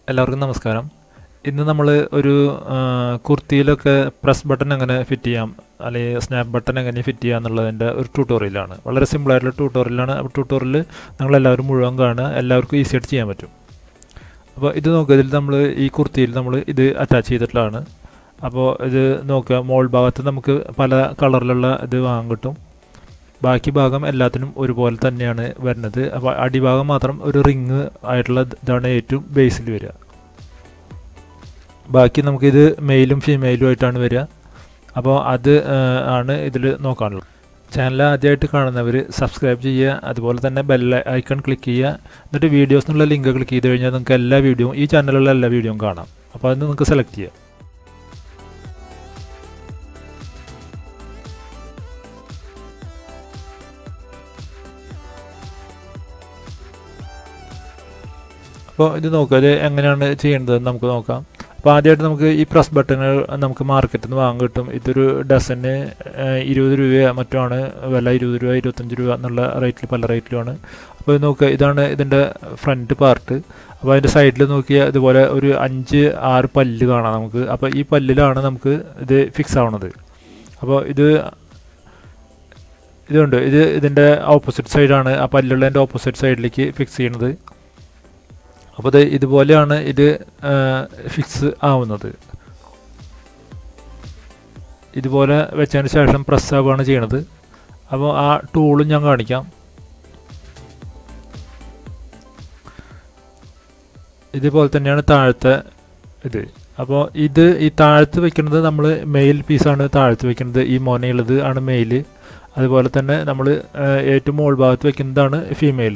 എല്ലാവർക്കും നമസ്കാരം ഇന്ന് നമ്മൾ ഒരു ആ, കുർത്തിയിലൊക്കെ പ്രസ് ബട്ടൺ എങ്ങനെ ഫിറ്റ് ചെയ്യാം അല്ലെങ്കിൽ സ്നാപ്പ് ബട്ടൺ എങ്ങനെ ഫിറ്റ് ചെയ്യാം എന്നുള്ളതിൻ്റെ ഒരു ട്യൂട്ടോറിയലാണ് വളരെ സിമ്പിളായിട്ടുള്ള ട്യൂട്ടോറിയലാണ് അപ്പോൾ ട്യൂട്ടോറിയൽ നിങ്ങളെല്ലാവരും മുഴുവൻ കാണുക എല്ലാവർക്കും ഈസി ആയിട്ട് ചെയ്യാൻ പറ്റും അപ്പോൾ ഇത് നോക്കുക ഇതിൽ നമ്മൾ ഈ കുർത്തിയിൽ നമ്മൾ ഇത് അറ്റാച്ച് ചെയ്തിട്ടുള്ളതാണ് അപ്പോൾ ഇത് നോക്കുക മോൾ ഭാഗത്ത് നമുക്ക് പല കളറിലുള്ള ഇത് വാങ്ങാൻ കിട്ടും ബാക്കി ഭാഗം എല്ലാത്തിനും ഒരുപോലെ തന്നെയാണ് വരുന്നത് അപ്പോൾ അടിഭാഗം മാത്രം ഒരു റിങ് ആയിട്ടുള്ള ഇതാണ് ഏറ്റവും ബേസിൽ വരിക ബാക്കി നമുക്കിത് മെയിലും ഫീമെയിലും ആയിട്ടാണ് വരിക അപ്പോൾ അത് ആ, ആണ് ഇതിൽ നോക്കാനുള്ളത് ചാനൽ ആദ്യമായിട്ട് കാണുന്നവർ സബ്സ്ക്രൈബ് ചെയ്യുക അതുപോലെ തന്നെ ബെൽ ഐക്കൺ ക്ലിക്ക് ചെയ്യുക എന്നിട്ട് വീഡിയോസ് എന്നുള്ള ലിങ്ക് ക്ലിക്ക് ചെയ്ത് കഴിഞ്ഞാൽ നിങ്ങൾക്ക് എല്ലാ വീഡിയോയും ഈ ചാനലിലുള്ള എല്ലാ വീഡിയോയും കാണാം അപ്പോൾ അത് നിങ്ങൾക്ക് സെലക്ട് ചെയ്യാം അപ്പോൾ ഇത് നോക്കുക ഇത് എങ്ങനെയാണ് ചെയ്യേണ്ടത് നമുക്ക് നോക്കാം അപ്പോൾ ആദ്യമായിട്ട് നമുക്ക് ഈ പ്രസ് ബട്ടണുകൾ നമുക്ക് മാർക്കറ്റിൽ നിന്ന് വാങ്ങാൻ കിട്ടും ഇതൊരു ഡസന് ഇരുപത് രൂപയോ മറ്റോ ആണ് വില ഇരുപത് രൂപ ഇരുപത്തഞ്ച് രൂപ എന്നുള്ള റേറ്റിൽ പല റേറ്റിലുമാണ് അപ്പോൾ ഇത് നോക്കുക ഇതാണ് ഇതിൻ്റെ ഫ്രണ്ട് പാർട്ട് അപ്പോൾ അതിൻ്റെ സൈഡിൽ നോക്കിയാൽ ഇതുപോലെ ഒരു അഞ്ച് ആറ് പല്ല് കാണാം നമുക്ക് അപ്പോൾ ഈ പല്ലിലാണ് നമുക്ക് ഇത് ഫിക്സ് ആവണത് അപ്പോൾ ഇത് ഇതുണ്ട് ഇത് ഇതിൻ്റെ ഓപ്പോസിറ്റ് സൈഡാണ് ആ പല്ലുള്ളതിൻ്റെ ഓപ്പോസിറ്റ് സൈഡിലേക്ക് ഫിക്സ് ചെയ്യണത് അപ്പോൾ ഇത് ഇതുപോലെയാണ് ഇത് ഫിക്സ് ആവുന്നത് ഇതുപോലെ വെച്ചതിന് ശേഷം പ്രസ് ആവുകയാണ് ചെയ്യണത് അപ്പോൾ ആ ടൂളും ഞാൻ കാണിക്കാം ഇതുപോലെ തന്നെയാണ് താഴത്തെ ഇത് അപ്പോൾ ഇത് ഈ താഴത്ത് വെക്കുന്നത് നമ്മൾ മെയിൽ പീസാണ് താഴത്ത് വെക്കുന്നത് ഈ മോനയുള്ളത് ആണ് മെയിൽ അതുപോലെ തന്നെ നമ്മൾ ഏറ്റവും മുകൾ ഭാഗത്ത് വെക്കുന്നതാണ് ഫീമെയിൽ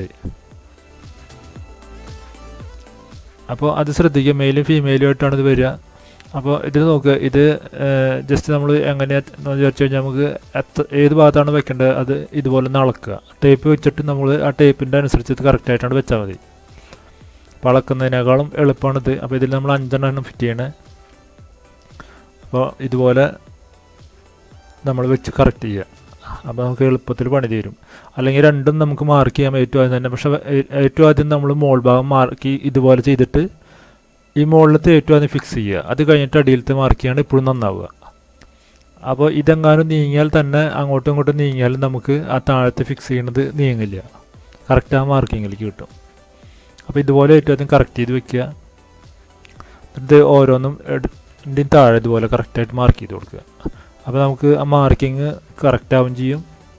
അപ്പോൾ അത് ശ്രദ്ധിക്കുക മെയിലും ഫീമെയിലും ആയിട്ടാണ് ഇത് വരിക അപ്പോൾ ഇത് നോക്കുക ഇത് ജസ്റ്റ് നമ്മൾ എങ്ങനെയാന്ന് വിചാരിച്ചു കഴിഞ്ഞാൽ നമുക്ക് എത്ര ഏത് ഭാഗത്താണ് വെക്കേണ്ടത് അത് ഇതുപോലെ ഒന്ന് അളക്കുക ടേപ്പ് വെച്ചിട്ട് നമ്മൾ ആ ടേപ്പിൻ്റെ അനുസരിച്ച് ഇത് കറക്റ്റായിട്ടാണ് വെച്ചാൽ മതി അപ്പോൾ അളക്കുന്നതിനേക്കാളും എളുപ്പമാണിത് അപ്പോൾ ഇതിൽ നമ്മൾ അഞ്ചെണ്ണം ഫിറ്റ് ചെയ്യണേ അപ്പോൾ ഇതുപോലെ നമ്മൾ വെച്ച് കറക്റ്റ് ചെയ്യുക അപ്പോൾ നമുക്ക് എളുപ്പത്തിൽ പണി തീരും അല്ലെങ്കിൽ രണ്ടും നമുക്ക് മാർക്ക് ചെയ്യാം ഏറ്റവും ആദ്യം തന്നെ പക്ഷേ ഏ- ഏറ്റവും ആദ്യം നമ്മൾ മോൾ ഭാഗം മാർക്ക് ഇതുപോലെ ചെയ്തിട്ട് ഈ മുകളിലത്തെ ഏറ്റവും ആദ്യം ഫിക്സ് ചെയ്യുക അത് കഴിഞ്ഞിട്ട് അടിയിലത്തെ മാർക്ക് ചെയ്യാണ് ഇപ്പോഴും നന്നാവുക അപ്പോൾ ഇതെങ്ങാനും നീങ്ങിയാൽ തന്നെ അങ്ങോട്ടും ഇങ്ങോട്ടും നീങ്ങിയാൽ നമുക്ക് ആ താഴത്തെ ഫിക്സ് ചെയ്യണത് നീങ്ങില്ല കറക്റ്റ് ആ മാർക്കിങ്ങിലേക്ക് കിട്ടും അപ്പോൾ ഇതുപോലെ ഏറ്റവും ആദ്യം കറക്റ്റ് ചെയ്ത് വെക്കുക ഇത് ഓരോന്നും ഇതിൻ്റെ താഴെ ഇതുപോലെ കറക്റ്റായിട്ട് മാർക്ക് ചെയ്ത് കൊടുക്കുക അപ്പോൾ നമുക്ക് ആ മാർക്കിങ് കറക്റ്റ് ആവും ചെയ്യും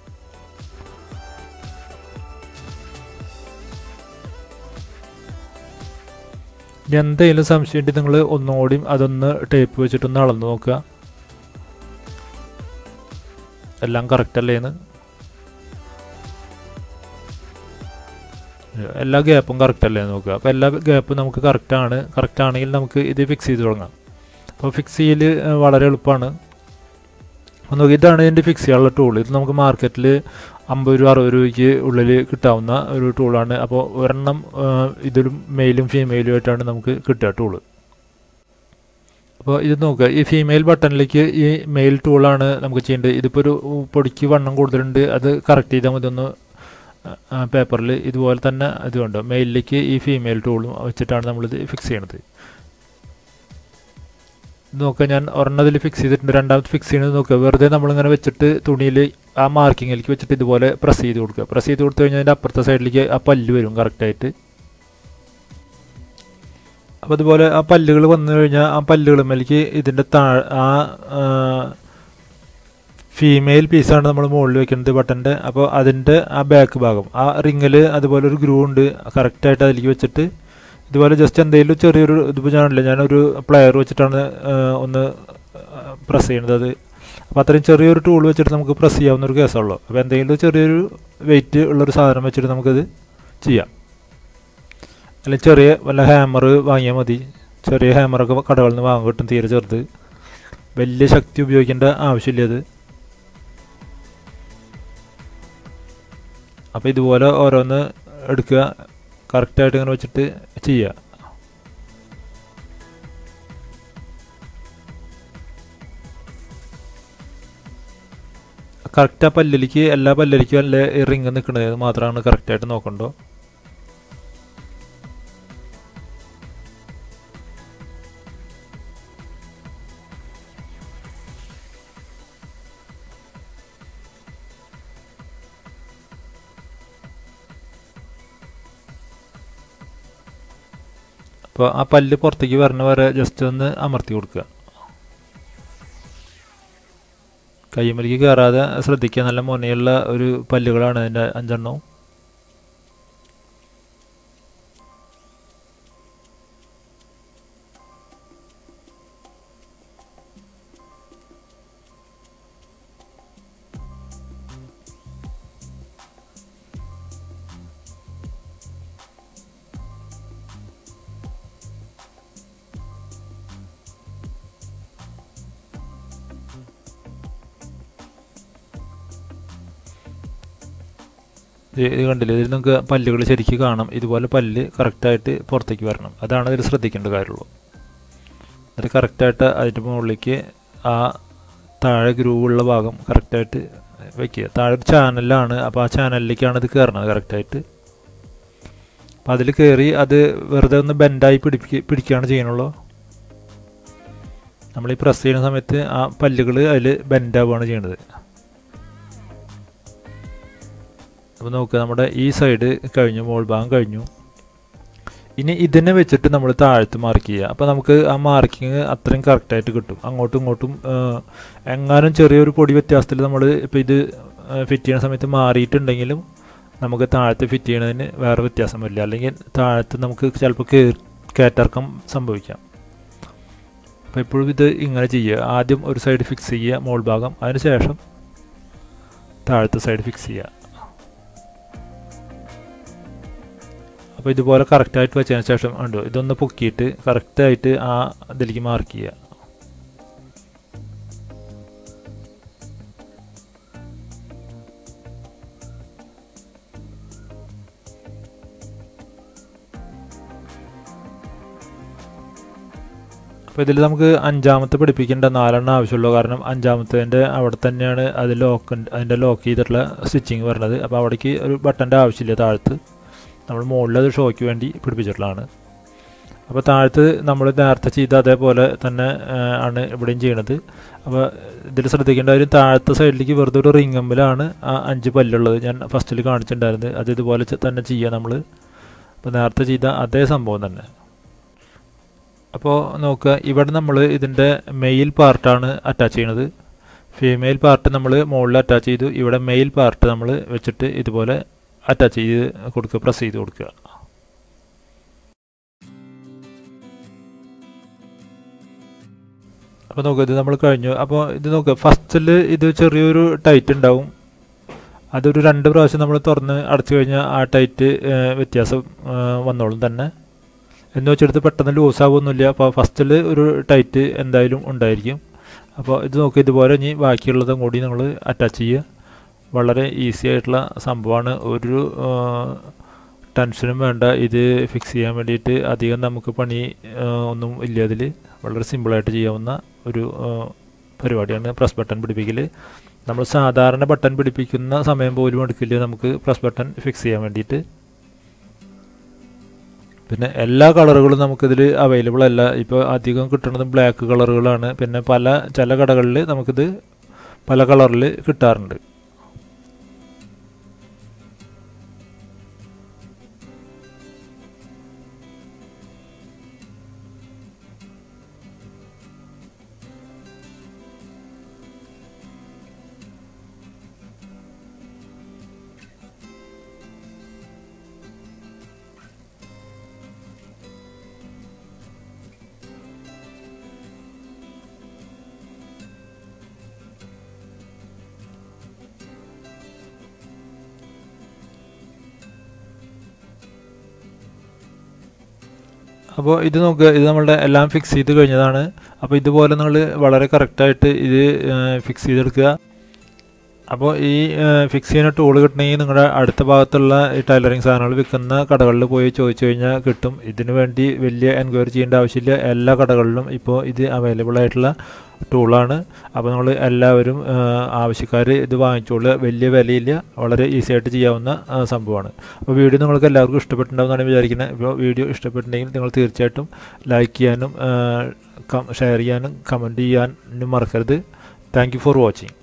ഇനി എന്തെങ്കിലും സംശയം ഉണ്ടെങ്കിൽ നിങ്ങൾ ഒന്നുകൂടി അതൊന്ന് ടേപ്പ് വെച്ചിട്ടൊന്ന് അളന്ന് നോക്കുക എല്ലാം കറക്റ്റ് അല്ലേന്ന് എല്ലാ ഗ്യാപ്പും കറക്റ്റ് അല്ലേ നോക്കുക അപ്പോൾ എല്ലാ ഗ്യാപ്പും നമുക്ക് കറക്റ്റ് ആണ് കറക്റ്റ് ആണെങ്കിൽ നമുക്ക് ഇത് ഫിക്സ് ചെയ്ത് തുടങ്ങാം അപ്പോൾ ഫിക്സ് ചെയ്യൽ വളരെ എളുപ്പമാണ് അപ്പോൾ നോക്കി ഇതാണ് ഇതിൻ്റെ ഫിക്സ് ചെയ്യാനുള്ള ടൂൾ ഇത് നമുക്ക് മാർക്കറ്റിൽ അമ്പത് രൂപ അറുപത് രൂപയ്ക്ക് ഉള്ളിൽ കിട്ടാവുന്ന ഒരു ടൂളാണ് അപ്പോൾ ഒരെണ്ണം ആ, ഇതിലും മെയിലും ഫീമെയിലും ആയിട്ടാണ് നമുക്ക് കിട്ടുക ടൂള് അപ്പോൾ ഇത് നോക്കുക ഈ ഫീമെയിൽ ബട്ടണിലേക്ക് ഈ മെയിൽ ടൂളാണ് നമുക്ക് ചെയ്യേണ്ടത് ഇതിപ്പോൾ ഒരു പൊടിക്ക് വണ്ണം കൂടുതലുണ്ട് അത് കറക്റ്റ് ചെയ്താൽ മതി ഒന്ന് പേപ്പറിൽ ഇതുപോലെ തന്നെ ഇതുണ്ട് മെയിലിലേക്ക് ഈ ഫീമെയിൽ ടൂളും വെച്ചിട്ടാണ് നമ്മളിത് ഫിക്സ് ചെയ്യണത് നോക്കുക ഞാൻ ഒരെണ്ണതിൽ ഫിക്സ് ചെയ്തിട്ടുണ്ട് രണ്ടാമത് ഫിക്സ് ചെയ്യുന്നത് നോക്കുക വെറുതെ നമ്മളിങ്ങനെ വെച്ചിട്ട് തുണിയിൽ ആ മാർക്കിങ്ങിലേക്ക് വെച്ചിട്ട് ഇതുപോലെ പ്രസ് ചെയ്ത് കൊടുക്കുക പ്രസ് ചെയ്ത് കൊടുത്തു കഴിഞ്ഞാൽ അതിൻ്റെ അപ്പുറത്തെ സൈഡിലേക്ക് ആ പല്ല് വരും കറക്റ്റായിട്ട് അപ്പോൾ അതുപോലെ ആ പല്ലുകൾ വന്നു കഴിഞ്ഞാൽ ആ പല്ലുകളുമ്മലേക്ക് ഇതിൻ്റെ താഴെ ആ ഫീമെയിൽ പീസാണ് നമ്മൾ മുകളിൽ വെക്കുന്നത് ബട്ടൻ്റെ അപ്പോൾ അതിൻ്റെ ആ ബാക്ക് ഭാഗം ആ റിങ്ങിൽ അതുപോലെ ഒരു ഗ്രൂ ഉണ്ട് കറക്റ്റായിട്ട് അതിലേക്ക് വെച്ചിട്ട് ഇതുപോലെ ജസ്റ്റ് എന്തെങ്കിലും ചെറിയൊരു ഇതിപ്പോൾ ഞാനില്ല ഞാനൊരു പ്ലെയർ വെച്ചിട്ടാണ് ആ, ഒന്ന് പ്രസ് ചെയ്യുന്നത് അത് അപ്പോൾ അത്രയും ചെറിയൊരു ടൂൾ വെച്ചിട്ട് നമുക്ക് പ്രസ് ചെയ്യാവുന്ന ഒരു കേസുള്ളൂ അപ്പോൾ എന്തെങ്കിലും ചെറിയൊരു വെയിറ്റ് ഉള്ളൊരു സാധനം വെച്ചിട്ട് നമുക്കത് ചെയ്യാം അല്ലെങ്കിൽ ചെറിയ വല്ല ഹാമർ വാങ്ങിയാൽ മതി ചെറിയ ഹാമറൊക്കെ കടകളിൽ നിന്ന് വാങ്ങാൻ കിട്ടും തീരെ ചെറുത് വലിയ ശക്തി ഉപയോഗിക്കേണ്ട ആവശ്യമില്ല അത് അപ്പോൾ ഇതുപോലെ ഓരോന്ന് എടുക്കുക കറക്റ്റായിട്ട് ഇങ്ങനെ വെച്ചിട്ട് ചെയ്യുക കറക്റ്റ് ആ പല്ലിലേക്ക് എല്ലാ പല്ലിലേക്കും അല്ല റിങ് നിൽക്കുന്നത് മാത്രമാണ് കറക്റ്റായിട്ട് നോക്കണ്ടോ അപ്പോൾ ആ പല്ല് പുറത്തേക്ക് വരണ വരെ ജസ്റ്റ് ഒന്ന് അമർത്തി കൊടുക്കുക കൈമലിക്ക് കയറാതെ ശ്രദ്ധിക്കുക നല്ല മുനയുള്ള ഒരു പല്ലുകളാണ് അതിൻ്റെ അഞ്ചെണ്ണവും ഇത് ഇത് കണ്ടില്ലേ ഇതിൽ നമുക്ക് പല്ലുകൾ ശരിക്കും കാണാം ഇതുപോലെ പല്ല് കറക്റ്റായിട്ട് പുറത്തേക്ക് വരണം അതാണ് ഇതിൽ ശ്രദ്ധിക്കേണ്ട കാര്യമുള്ളൂ എന്നിട്ട് കറക്റ്റായിട്ട് അതിൻ്റെ മുകളിലേക്ക് ആ താഴെ ഗ്രൂവുള്ള ഭാഗം കറക്റ്റായിട്ട് വെക്കുക താഴെ ഒരു ചാനലാണ് അപ്പോൾ ആ ചാനലിലേക്കാണ് ഇത് കയറണത് കറക്റ്റായിട്ട് അപ്പോൾ അതിൽ കയറി അത് വെറുതെ ഒന്ന് ബെൻഡായി പിടിപ്പിക്കുക പിടിക്കുകയാണ് ചെയ്യണുള്ളൂ നമ്മൾ ഈ പ്രസ് ചെയ്യുന്ന സമയത്ത് ആ പല്ലുകൾ അതിൽ ബെൻഡാവുകയാണ് ചെയ്യണത് അപ്പോൾ നോക്കുക നമ്മുടെ ഈ സൈഡ് കഴിഞ്ഞു മോൾ ഭാഗം കഴിഞ്ഞു ഇനി ഇതിനെ വെച്ചിട്ട് നമ്മൾ താഴത്ത് മാർക്ക് ചെയ്യുക അപ്പോൾ നമുക്ക് ആ മാർക്കിങ് അത്രയും കറക്റ്റായിട്ട് കിട്ടും അങ്ങോട്ടും ഇങ്ങോട്ടും എങ്ങാനും ചെറിയൊരു പൊടി വ്യത്യാസത്തിൽ നമ്മൾ ഇപ്പോൾ ഇത് ഫിറ്റ് ചെയ്യുന്ന സമയത്ത് മാറിയിട്ടുണ്ടെങ്കിലും നമുക്ക് താഴത്ത് ഫിറ്റ് ചെയ്യണതിന് വേറെ വ്യത്യാസം വരില്ല അല്ലെങ്കിൽ താഴത്ത് നമുക്ക് ചിലപ്പോൾ കയറ്റിറക്കം സംഭവിക്കാം അപ്പോൾ എപ്പോഴും ഇത് ഇങ്ങനെ ചെയ്യുക ആദ്യം ഒരു സൈഡ് ഫിക്സ് ചെയ്യുക മോൾ ഭാഗം അതിന് ശേഷം താഴത്തെ സൈഡ് ഫിക്സ് ചെയ്യുക അപ്പോൾ ഇതുപോലെ കറക്റ്റായിട്ട് വെച്ചതിന് ശേഷം ഉണ്ട് ഇതൊന്ന് പൊക്കിയിട്ട് കറക്റ്റായിട്ട് ആ ഇതിലേക്ക് മാർക്ക് ചെയ്യുക അപ്പോൾ ഇതിൽ നമുക്ക് അഞ്ചാമത്തെ പിടിപ്പിക്കേണ്ട നാലെണ്ണം ആവശ്യമുള്ളൂ കാരണം അഞ്ചാമത്തേൻ്റെ അവിടെ തന്നെയാണ് അത് ലോക്ക് അതിൻ്റെ ലോക്ക് ചെയ്തിട്ടുള്ള സ്റ്റിച്ചിങ് വരുന്നത് അപ്പോൾ അവിടേക്ക് ഒരു ബട്ടൻ്റെ ആവശ്യമില്ല താഴത്ത് നമ്മൾ മുകളിൽ അത് ഷോയ്ക്ക് വേണ്ടി പിടിപ്പിച്ചിട്ടുള്ളതാണ് അപ്പോൾ താഴത്ത് നമ്മൾ നേരത്തെ ചെയ്ത അതേപോലെ തന്നെ ആണ് ഇവിടെയും ചെയ്യണത് അപ്പോൾ ഇതിൽ ശ്രദ്ധിക്കേണ്ട കാര്യം താഴത്തെ സൈഡിലേക്ക് വെറുതെ ഒരു റിങ്ങമ്മിലാണ് ആ അഞ്ച് പല്ലുള്ളത് ഞാൻ ഫസ്റ്റിൽ കാണിച്ചിട്ടുണ്ടായിരുന്നത് അത് ഇതുപോലെ തന്നെ ചെയ്യുക നമ്മൾ അപ്പോൾ നേരത്തെ ചെയ്ത അതേ സംഭവം തന്നെ അപ്പോൾ നോക്കുക ഇവിടെ നമ്മൾ ഇതിൻ്റെ മെയിൽ പാർട്ടാണ് അറ്റാച്ച് ചെയ്യണത് ഫീമെയിൽ പാർട്ട് നമ്മൾ മുകളിൽ അറ്റാച്ച് ചെയ്തു ഇവിടെ മെയിൽ പാർട്ട് നമ്മൾ വെച്ചിട്ട് ഇതുപോലെ അറ്റാച്ച് ചെയ്ത് കൊടുക്കുക പ്രസ് ചെയ്ത് കൊടുക്കുക അപ്പോൾ നോക്കുക ഇത് നമ്മൾ കഴിഞ്ഞു അപ്പോൾ ഇത് നോക്കുക ഫസ്റ്റിൽ ഇത് ചെറിയൊരു ടൈറ്റ് ഉണ്ടാവും അതൊരു രണ്ട് പ്രാവശ്യം നമ്മൾ തുറന്ന് അടച്ചു കഴിഞ്ഞാൽ ആ ടൈറ്റ് വ്യത്യാസം വന്നോളും തന്നെ എന്ന് വെച്ചെടുത്ത് പെട്ടെന്ന് ലൂസ് ആവുമൊന്നുമില്ല അപ്പോൾ ഫസ്റ്റിൽ ഒരു ടൈറ്റ് എന്തായാലും ഉണ്ടായിരിക്കും അപ്പോൾ ഇത് നോക്കി ഇതുപോലെ ഇനി ബാക്കിയുള്ളതും കൂടി നമ്മൾ അറ്റാച്ച് ചെയ്യുക വളരെ ഈസി ആയിട്ടുള്ള സംഭവമാണ് ഒരു ടെൻഷനും വേണ്ട ഇത് ഫിക്സ് ചെയ്യാൻ വേണ്ടിയിട്ട് അധികം നമുക്ക് പണി ഒന്നും ഇല്ല അതിൽ വളരെ സിമ്പിളായിട്ട് ചെയ്യാവുന്ന ഒരു പരിപാടിയാണ് പ്രസ് ബട്ടൺ പിടിപ്പിക്കൽ നമ്മൾ സാധാരണ ബട്ടൺ പിടിപ്പിക്കുന്ന സമയം പോലും എടുക്കില്ല നമുക്ക് പ്രസ് ബട്ടൺ ഫിക്സ് ചെയ്യാൻ വേണ്ടിയിട്ട് പിന്നെ എല്ലാ കളറുകളും നമുക്കിതിൽ അവൈലബിൾ അല്ല ഇപ്പോൾ അധികം കിട്ടുന്നതും ബ്ലാക്ക് കളറുകളാണ് പിന്നെ പല ചില കടകളിൽ നമുക്കിത് പല കളറിൽ കിട്ടാറുണ്ട് അപ്പോൾ ഇത് നോക്കുക ഇത് നമ്മളുടെ എല്ലാം ഫിക്സ് ചെയ്ത് കഴിഞ്ഞതാണ് അപ്പോൾ ഇതുപോലെ നമ്മൾ വളരെ കറക്റ്റായിട്ട് ഇത് ഫിക്സ് ചെയ്തെടുക്കുക അപ്പോൾ ഈ ഫിക്സ് ചെയ്യുന്ന ടൂൾ കിട്ടണമെങ്കിൽ നിങ്ങളുടെ അടുത്ത ഭാഗത്തുള്ള ഈ ടൈലറിങ് സാധനങ്ങൾ വിൽക്കുന്ന കടകളിൽ പോയി ചോദിച്ചു കഴിഞ്ഞാൽ കിട്ടും ഇതിനു വേണ്ടി വലിയ എൻക്വയറി ചെയ്യേണ്ട ആവശ്യമില്ല എല്ലാ കടകളിലും ഇപ്പോൾ ഇത് അവൈലബിൾ ആയിട്ടുള്ള ടൂളാണ് അപ്പോൾ നമ്മൾ എല്ലാവരും ആവശ്യക്കാർ ഇത് വാങ്ങിച്ചോളുക വലിയ വിലയില്ല വളരെ ഈസി ആയിട്ട് ചെയ്യാവുന്ന സംഭവമാണ് അപ്പോൾ വീഡിയോ നിങ്ങൾക്ക് എല്ലാവർക്കും ഇഷ്ടപ്പെട്ടിട്ടുണ്ടാവുമെന്നാണ് വിചാരിക്കുന്നത് ഇപ്പോൾ വീഡിയോ ഇഷ്ടപ്പെട്ടിട്ടുണ്ടെങ്കിൽ നിങ്ങൾ തീർച്ചയായിട്ടും ലൈക്ക് ചെയ്യാനും ഷെയർ ചെയ്യാനും കമൻറ്റ് ചെയ്യാനും മറക്കരുത് താങ്ക് ഫോർ വാച്ചിങ്